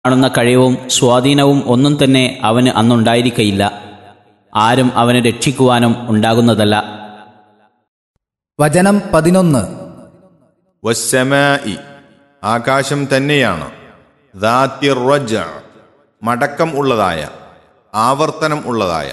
കാണുന്ന കഴിവും സ്വാധീനവും ഒന്നും തന്നെ അവന് അന്നുണ്ടായിരിക്കയില്ല ആരും അവനെ രക്ഷിക്കുവാനും ഉണ്ടാകുന്നതല്ല വചനം പതിനൊന്ന് വസ്സമായി ആകാശം തന്നെയാണ് ദാത്തിർ റജ മടക്കം ഉള്ളതായ ആവർത്തനം ഉള്ളതായ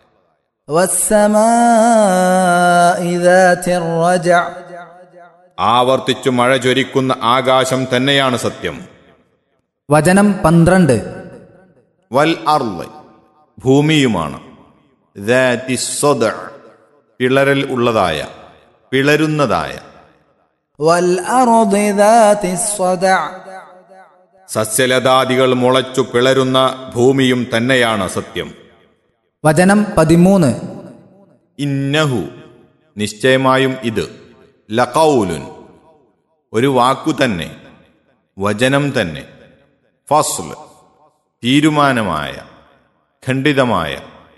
والسماء ذات الرجع ആവർത്തിച്ചു മഴ ചൊരിക്കുന്ന ആകാശം തന്നെയാണ് സത്യം വചനം പന്ത്രണ്ട് വൽ അർള് ഭൂമിയുമാണ് ദാത്തി സ്വദ പിളരൽ ഉള്ളതായ പിളരുന്നതായ والأرض ذات الصدع സസ്യലതാദികൾ മുളച്ചു പിളരുന്ന ഭൂമിയും തന്നെയാണ് സത്യം വചനം പതിമൂന്ന് ഇന്നഹു നിശ്ചയമായും ഇത് ലഖൗലുൻ ഒരു വാക്കു തന്നെ വചനം തന്നെ ഫസ്ൽ തീരുമാനമായ ഖണ്ഡിതമായ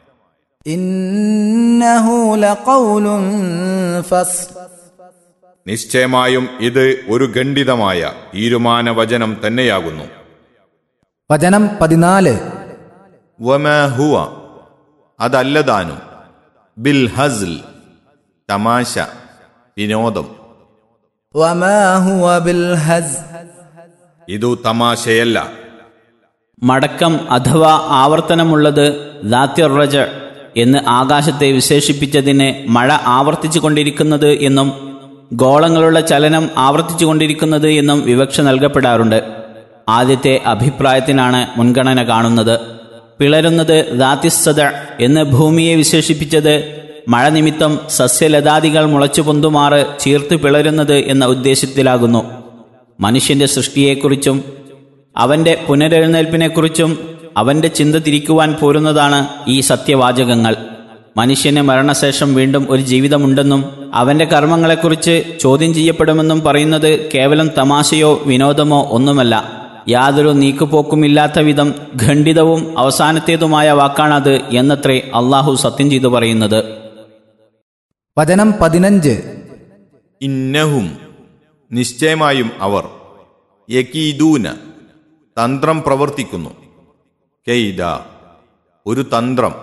إنه لقول فصل നിശ്ചയമായും ഇത് ഒരു ഖണ്ഡിതമായ തീരുമാന വചനം തന്നെയാകുന്നു വചനം പതിനാല് വമഹുവ അതല്ലതാനും ബിൽ ഹസ്ൽ തമാശ വിനോദം وما هو بالهزل ഇതു തമാശയല്ല മടക്കം അഥവാ ആവർത്തനമുള്ളത് ദാത്യറജ എന്ന് ആകാശത്തെ വിശേഷിപ്പിച്ചതിന് മഴ ആവർത്തിച്ചു കൊണ്ടിരിക്കുന്നത് എന്നും ഗോളങ്ങളുടെ ചലനം ആവർത്തിച്ചു കൊണ്ടിരിക്കുന്നത് എന്നും വിവക്ഷ നൽകപ്പെടാറുണ്ട് ആദ്യത്തെ അഭിപ്രായത്തിനാണ് മുൻഗണന കാണുന്നത് പിളരുന്നത് ദാത്യസ്സത എന്ന് ഭൂമിയെ വിശേഷിപ്പിച്ചത് മഴ നിമിത്തം സസ്യലതാദികൾ മുളച്ചു പൊന്തുമാറ് ചീർത്ത് പിളരുന്നത് എന്ന ഉദ്ദേശത്തിലാകുന്നു മനുഷ്യന്റെ സൃഷ്ടിയെക്കുറിച്ചും അവന്റെ പുനരെഴുന്നേൽപ്പിനെക്കുറിച്ചും അവന്റെ ചിന്ത തിരിക്കുവാൻ പോരുന്നതാണ് ഈ സത്യവാചകങ്ങൾ മനുഷ്യന് മരണശേഷം വീണ്ടും ഒരു ജീവിതമുണ്ടെന്നും അവന്റെ കർമ്മങ്ങളെക്കുറിച്ച് ചോദ്യം ചെയ്യപ്പെടുമെന്നും പറയുന്നത് കേവലം തമാശയോ വിനോദമോ ഒന്നുമല്ല യാതൊരു നീക്കുപോക്കുമില്ലാത്ത വിധം ഖണ്ഡിതവും അവസാനത്തേതുമായ വാക്കാണത് എന്നത്രേ അള്ളാഹു സത്യം ചെയ്തു പറയുന്നത് വചനം പതിനഞ്ച് ഇന്നഹും നിശ്ചയമായും അവർ യകീദൂന തന്ത്രം പ്രവർത്തിക്കുന്നു കെയ്ത ഒരു തന്ത്രം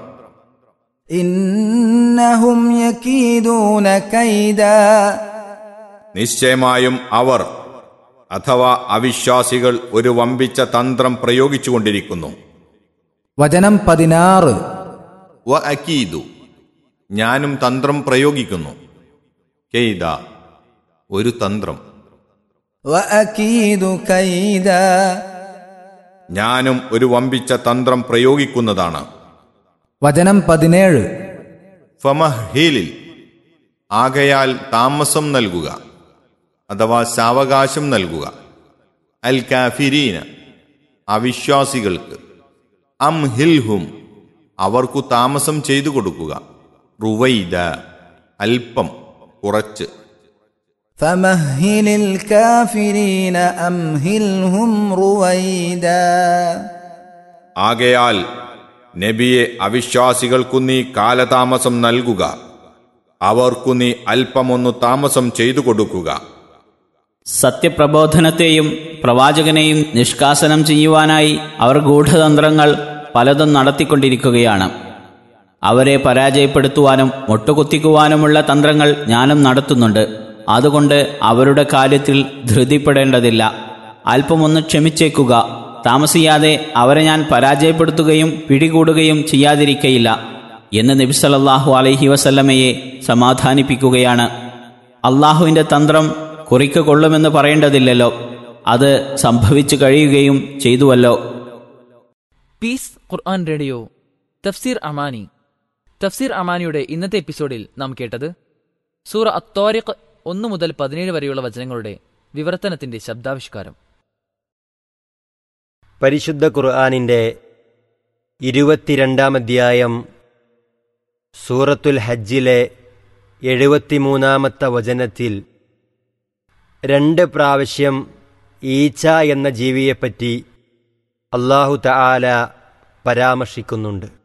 إنهم يكيدون كيدا നിശ്ചയമായും അവർ അഥവാ അവിശ്വാസികൾ ഒരു വമ്പിച്ച തന്ത്രം പ്രയോഗിച്ചുകൊണ്ടിരിക്കുന്നു വചനം പതിനാറ് വ അക്കീദു ഞാനും തന്ത്രം പ്രയോഗിക്കുന്നു കെയ്ത ഒരു തന്ത്രം وأكيد كيدا ഞാനും ഒരു വമ്പിച്ച തന്ത്രം പ്രയോഗിക്കുന്നതാണ് വചനം പതിനേഴ് ഫമഹീലിൽ ആകയാൽ താമസം നൽകുക അഥവാ സാവകാശം നൽകുക അൽ കാഫിരീന അവിശ്വാസികൾക്ക് അം ഹിൽഹും അവർക്കു താമസം ചെയ്തു കൊടുക്കുക റുവൈദ അല്പം കുറച്ച് فمهل الكافرين أمهلهم رويدا ആകയാൽ നബിയെ അവിശ്വാസികൾക്കു നീ കാലതാമസം നൽകുക അവർക്കു നീ അല്പമൊന്നു താമസം ചെയ്തു കൊടുക്കുക സത്യപ്രബോധനത്തെയും പ്രവാചകനെയും നിഷ്കാസനം ചെയ്യുവാനായി അവർ ഗൂഢതന്ത്രങ്ങൾ പലതും നടത്തിക്കൊണ്ടിരിക്കുകയാണ് അവരെ പരാജയപ്പെടുത്തുവാനും മുട്ടുകുത്തിക്കുവാനുമുള്ള തന്ത്രങ്ങൾ ഞാനും നടത്തുന്നുണ്ട് അതുകൊണ്ട് അവരുടെ കാര്യത്തിൽ ധൃതിപ്പെടേണ്ടതില്ല അല്പമൊന്ന് ക്ഷമിച്ചേക്കുക താമസിയാതെ അവരെ ഞാൻ പരാജയപ്പെടുത്തുകയും പിടികൂടുകയും ചെയ്യാതിരിക്കയില്ല എന്ന് നബി സല്ലല്ലാഹു അലൈഹി വസല്ലമയെ സമാധാനിപ്പിക്കുകയാണ് അള്ളാഹുവിൻ്റെ തന്ത്രം കുറിക്ക് കൊള്ളുമെന്ന് പറയേണ്ടതില്ലല്ലോ അത് സംഭവിച്ചു കഴിയുകയും ചെയ്തുവല്ലോ പീസ് ഖുർആൻ റേഡിയോ തഫ്സീർ അമാനി തഫ്സീർ അമാനിയുടെ ഇന്നത്തെ എപ്പിസോഡിൽ നാം കേട്ടത് സൂറ അത്തോരിഖ് ഒന്ന് മുതൽ പതിനേഴ് വരെയുള്ള വചനങ്ങളുടെ വിവർത്തനത്തിന്റെ ശബ്ദാവിഷ്കാരം പരിശുദ്ധ ഖുർആാനിൻ്റെ ഇരുപത്തിരണ്ടാം അധ്യായം സൂറത്തുൽ ഹജ്ജിലെ എഴുപത്തിമൂന്നാമത്തെ വചനത്തിൽ രണ്ട് പ്രാവശ്യം ഈച്ച എന്ന ജീവിയെപ്പറ്റി അള്ളാഹു തആല പരാമർശിക്കുന്നുണ്ട്